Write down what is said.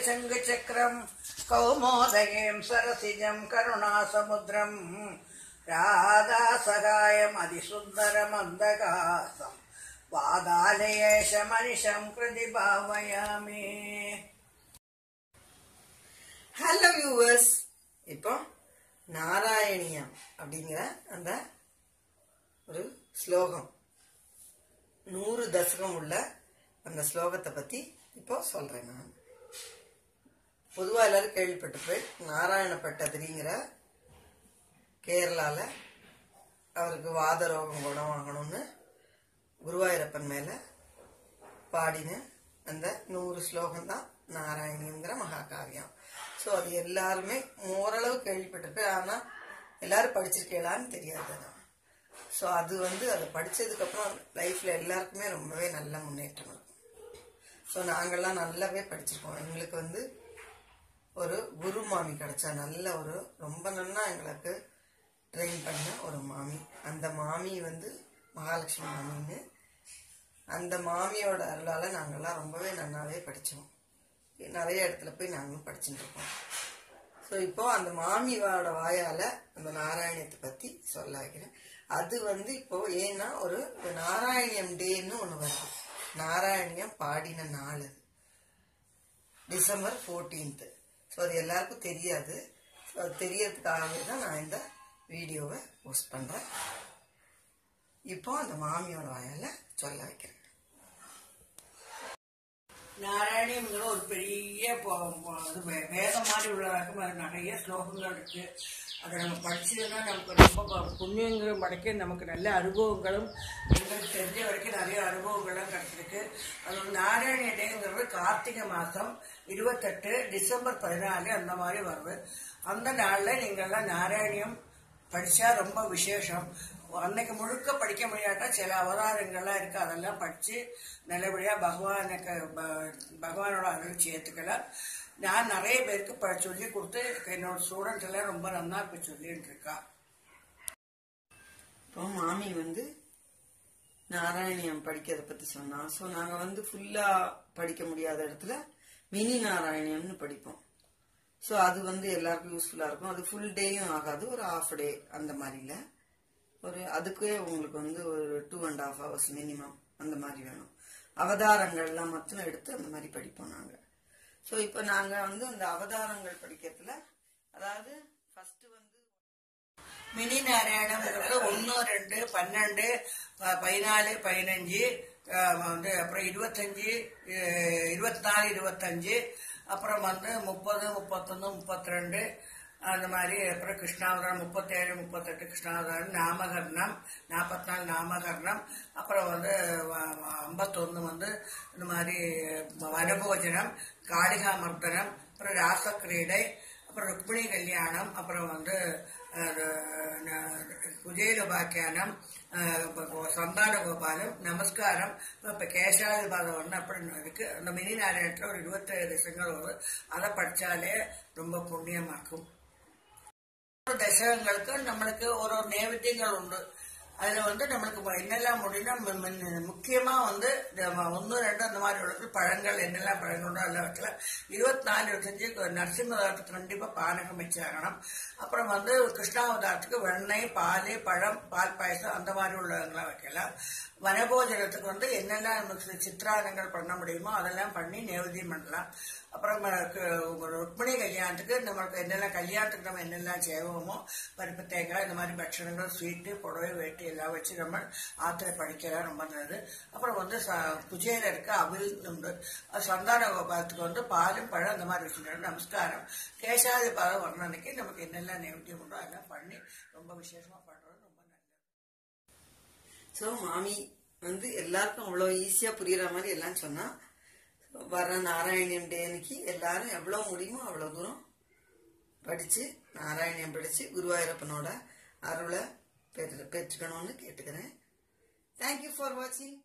शङ्खचक्रम् कौमोदयीम् सरसिजम् करुणासमुद्रम् राधासहायम् अधिसुन्दरमन्दगासम् वादालयेश मनिषम् कृति भावयामि hello viewers இப்போ நாராயணியம் அப்படிங்கிற அந்த ஒரு ஸ்லோகம் நூறு தசகம் உள்ள அந்த ஸ்லோகத்தை பத்தி இப்போ சொல்றேன் நான் பொதுவா எல்லாரும் கேள்விப்பட்டிருப்பேன் நாராயண பட்டதிரிங்கிற கேரளால அவருக்கு வாத ரோகம் குணமாகணும்னு குருவாயூரப்பன் மேல பாடின அந்த நூறு ஸ்லோகம் தான் நாராயணிங்கிற மகாகாவியம் ஸோ அது எல்லாருமே ஓரளவு கேள்விப்பட்டிருப்பேன் ஆனால் எல்லாரும் படிச்சிருக்கலான்னு தெரியாது தான் ஸோ அது வந்து அதை படிச்சதுக்கப்புறம் லைஃப்பில் எல்லாருக்குமே ரொம்பவே நல்ல முன்னேற்றம் இருக்கும் ஸோ நாங்கள்லாம் நல்லாவே படிச்சிருக்கோம் எங்களுக்கு வந்து ஒரு குரு மாமி கிடைச்சா நல்ல ஒரு ரொம்ப நன்னா எங்களுக்கு ட்ரெயின் பண்ண ஒரு மாமி அந்த மாமி வந்து மகாலட்சுமி மாமின்னு அந்த மாமியோட அருளால நாங்கள்லாம் ரொம்பவே நன்னாவே படித்தோம் நிறைய இடத்துல போய் நாங்களும் படிச்சுட்டு இருக்கோம் ஸோ இப்போ அந்த மாமியோட வாயால அந்த நாராயணியத்தை பத்தி சொல்ல வைக்கிறேன் அது வந்து இப்போ ஏன்னா ஒரு நாராயணியம் டேன்னு ஒன்று வருது நாராயணியம் பாடின நாள் அது டிசம்பர் ஃபோர்டீன்த்து ஸோ அது எல்லாருக்கும் தெரியாது ஸோ அது தெரியறதுக்காகவே தான் நான் இந்த வீடியோவை போஸ்ட் பண்ணுறேன் இப்போ அந்த மாமியோட வாயால சொல்ல வைக்கிறேன் நாராயணியங்கிற ஒரு பெரிய ப- ப- அது வே- வேதம் மாதிரி உள்ளதாகும் அது நிறைய ஸ்லோகங்கள் இருக்கு அதை நம்ம படிச்சதுன்னா நமக்கு ரொம்ப ப- புண்ணியங்களும் கிடைக்க நமக்கு நல்ல அனுபவங்களும் எங்களுக்கு தெரிஞ்ச வரைக்கும் நிறைய அனுபவங்களும் கிடைச்சிருக்கு அது ஒரு நாராயணிய டேங்கிறது கார்த்திகை மாதம் இருபத்தெட்டு டிசம்பர் பதினாலு அந்த மாதிரி வருது அந்த நாளில் நீங்கள்லாம் நாராயணியம் படிச்சா ரொம்ப விசேஷம் அன்னைக்கு முழுக்க படிக்க முடியாட்டா சில அவதாரங்கள்லாம் இருக்கு அதெல்லாம் படிச்சு நல்லபடியா பகவானுக்கு ப- பகவானோட அருள் ஏத்துக்கலாம் நான் நிறைய பேருக்கு ப- சொல்லி கொடுத்து என்னோட ஸ்டூடெண்ட்ஸ் எல்லாம் ரொம்ப நன்னா இப்ப சொல்லிட்டு இருக்கா இப்போ மாமி வந்து நாராயணியம் படிக்கிறத பத்தி சொன்னா ஸோ நாங்க வந்து ஃபுல்லா படிக்க முடியாத இடத்துல மினி நாராயணியம்னு படிப்போம் ஸோ அது வந்து எல்லாருக்கும் யூஸ்ஃபுல்லா இருக்கும் அது ஃபுல் டேயும் ஆகாது ஒரு ஹாஃப் டே அந்த மாதிரில ஒரு அதுக்கே உங்களுக்கு வந்து ஒரு two and half hours minimum அந்த மாதிரி வேணும் அவதாரங்கள்லாம் மட்டும் எடுத்து அந்த மாதிரி படிப்போம் நாங்க ஸோ இப்போ நாங்க வந்து அந்த அவதாரங்கள் படிக்கிறதுல அதாவது ஃபர்ஸ்ட் வந்து மினி நாராயணம்ங்கிறது ஒன்று ரெண்டு பன்னெண்டு ப- பதினாலு பதினஞ்சு அஹ், வந்து அப்புறம் இருபத்தஞ்சு அஹ், இருபத்தி நாலு இருபத்தஞ்சு அப்புறம் வந்து முப்பது முப்பத்தொன்று முப்பத்தி ரெண்டு அந்த மாதிரி அப்புறம் கிருஷ்ணாவதாரம் முப்பத்தேழு முப்பத்தெட்டு கிருஷ்ணாவதாரம் நாமகர்ணம் நாற்பத்தி நாலு நாமகர்ணம் அப்புறம் வந்து ஐம்பத்தொன்று வந்து இந்த மாதிரி வனபோஜனம் காளிகாமர்தனம் அப்புறம் ராசக்கிரீடை அப்புறம் ருக்மிணி கல்யாணம் அப்புறம் வந்து அஹ், ந- குஜேல பாக்கியானம் அஹ், இப்ப சந்தான கோபாலம் நமஸ்காரம் இப்ப கேசாதிபாதம் ஒன்று அப்படின்னு இருக்கு அந்த மினி நாராயணத்துல ஒரு இருபத்தேழு திசைகள் வரும் அதை படிச்சாலே ரொம்ப புண்ணியமாக்கும் ஒரு தசகங்களுக்கு நம்மளுக்கு ஒரு ஒரு நேவேத்தியங்கள் உண்டு அதுல வந்து நம்மளுக்கு என்னெல்லாம் முடியும்னா மு- மு- முக்கியமா வந்து ஒன்று ரெண்டு அந்த மாதிரி உள்ளது பழங்கள் என்னெல்லாம் பழங்கள் உண்டோ அதெல்லாம் வைக்கலாம் இருபத்தி நாலு இருபத்தஞ்சு நரசிம்மதாரத்துக்கு கண்டிப்பா பானகம் வச்சாகணும் அப்புறம் வந்து கிருஷ்ணாவதாரத்துக்கு வெண்ணெய் பால் பழம் பால் பாயசம் அந்த மாதிரி உள்ளதெல்லாம் வைக்கலாம் வனபோஜனத்துக்கு வந்து என்னெல்லாம் நமக்கு சித்திரானங்கள் பண்ண முடியுமோ அதெல்லாம் பண்ணி நேவேத்தியம் பண்ணலாம் அப்புறம் அஹ், கு- ஒரு ருக்மிணி கல்யாணத்துக்கு நம்மளுக்கு என்னெல்லாம் கல்யாணத்துக்கு நம்ம என்னெல்லாம் செய்வோமோ பருப்பு தேங்காய் இந்த மாதிரி பட்சணங்கள் ஸ்வீட்டு புடவை வேட்டி எல்லாம் வச்சு நம்ம ஆத்திரை படிக்கலாம் ரொம்ப நல்லது அப்புறம் வந்து ச- குஜேலருக்கு அவில் உண்டு அது சந்தான கோபாலத்துக்கு வந்து பாலும் பழம் அந்த மாதிரி வச்சுருக்காங்க நமஸ்காரம் கேசாதி பாதம் வர்ணனைக்கு நமக்கு என்னெல்லாம் நேவட்டியம் உண்டோ அதெல்லாம் பண்ணி ரொம்ப விசேஷமா பண்றது ரொம்ப நல்லது ஸோ மாமி வந்து எல்லாருக்கும் அவ்வளோ ஈஸியா புரியுற மாதிரி எல்லாம் சொன்னா வர நாராயணியம் டே அன்னைக்கு எல்லாரும் எவ்வளோ முடியுமோ அவ்வளோ தூரம் படிச்சு நாராயணியம் படிச்சு குருவாயூரப்பனோட அருளை பெற்று பெற்றுக்கணும்னு கேட்டுக்கிறேன் தேங்க்யூ ஃபார் வாட்சிங்